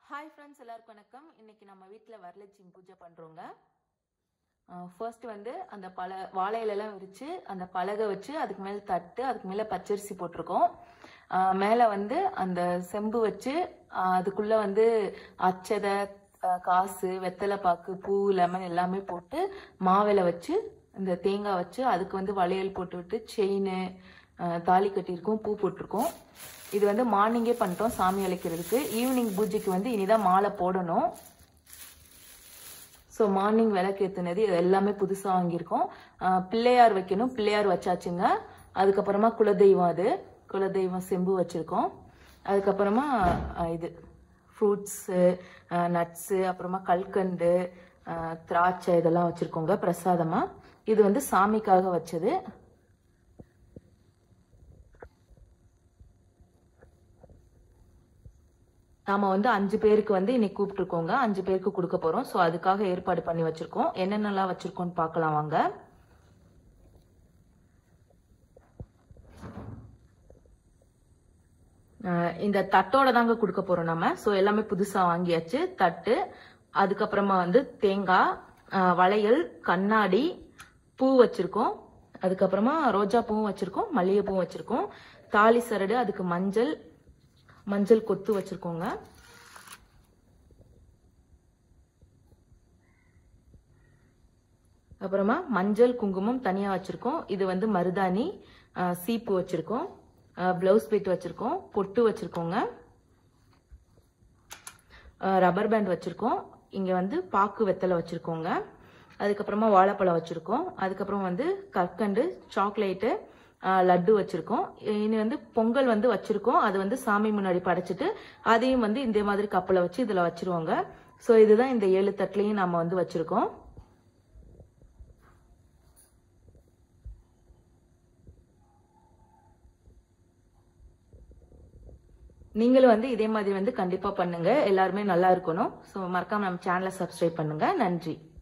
hi friends எல்லாருக்கும் வணக்கம் இன்னைக்கு நம்ம வீட்டில் வரலட்சுமி பூஜை பண்ணுறோங்க ஃபர்ஸ்ட் வந்து அந்த பல வாழை இலையெல்லாம் விரித்து அந்த பலகை வச்சு அதுக்கு மேலே தட்டு அதுக்கு மேலே பச்சரிசி போட்டிருக்கோம் மேலே வந்து அந்த செம்பு வச்சு ஆஹ் அதுக்குள்ளே வந்து அச்சதை ஆஹ் காசு வெத்தலை பாக்கு பூ லெமன் எல்லாமே போட்டு மாவில வச்சு இந்த தேங்காய் வச்சு அதுக்கு வந்து வளையல் போட்டு விட்டு செயின் தாலி கட்டியிருக்கோம் பூ போட்டிருக்கோம் இது வந்து மார்னிங்கே பண்ணிட்டோம் சாமி அழைக்கிறதுக்கு ஈவினிங் பூஜைக்கு வந்து இனிதான் மாலை போடணும் ஸோ மார்னிங் விளக்கேற்றுனது இது எல்லாமே புதுசாக வாங்கியிருக்கோம் ஆஹ் பிள்ளையார் வைக்கணும் பிள்ளையார் வச்சாச்சுங்க அதுக்கப்புறமா குலதெய்வம் அது குலதெய்வம் செம்பு வச்சுருக்கோம் அதுக்கப்புறமா ஆஹ் இது ஃப்ரூட்ஸு நட்ஸு அப்புறமா கல்கண்டு ஆஹ் திராட்சை இதெல்லாம் வச்சுருக்கோங்க பிரசாதமாக இது வந்து சாமிக்காக வச்சது நாம வந்து அஞ்சு பேருக்கு வந்து இன்னைக்கு கூப்பிட்டுருக்கோங்க அஞ்சு பேருக்கு கொடுக்க போறோம் ஸோ அதுக்காக ஏற்பாடு பண்ணி வச்சிருக்கோம் என்னென்னலாம் வச்சிருக்கோம்னு பார்க்கலாம் வாங்க அஹ் இந்த தட்டோட தாங்க கொடுக்க போறோம் நம்ம ஸோ எல்லாமே புதுசா வாங்கியாச்சு தட்டு அதுக்கப்புறமா வந்து தேங்காய் அஹ் வளையல் கண்ணாடி பூ வச்சிருக்கோம் அதுக்கப்புறமா ரோஜா பூவும் வச்சிருக்கோம் மல்லிகை பூவும் வச்சிருக்கோம் தாலி சரடு அதுக்கு மஞ்சள் மஞ்சள் கொத்து வச்சிருக்கோங்க அப்புறமா மஞ்சள் குங்குமம் தனியா வச்சிருக்கோம் இது வந்து மருதாணி அஹ், சீப்பு வச்சிருக்கோம் பிளவுஸ் பீட் வச்சிருக்கோம் பொட்டு வச்சிருக்கோங்க ரப்பர் பேண்ட் வச்சிருக்கோம் இங்க வந்து பாக்கு வெத்தலை வச்சிருக்கோங்க அதுக்கப்புறமா வாழைப்பழம் வச்சிருக்கோம் அதுக்கப்புறம் வந்து கற்கண்டு சாக்லேட்டு லட்டு வச்சிருக்கோம் இனி வந்து பொங்கல் வந்து வச்சிருக்கோம் அது வந்து சாமி முன்னாடி படைச்சிட்டு அதையும் வந்து இந்த மாதிரி கப்பில் வச்சு இதுல வச்சிருவாங்க ஸோ இதுதான் இந்த ஏழு தட்டுலையும் நாம வந்து வச்சிருக்கோம் நீங்களும் வந்து இதே மாதிரி வந்து கண்டிப்பா பண்ணுங்க எல்லாருமே நல்லா இருக்கணும் ஸோ மறக்காம நம்ம சேனலை சப்ஸ்கிரைப் பண்ணுங்க நன்றி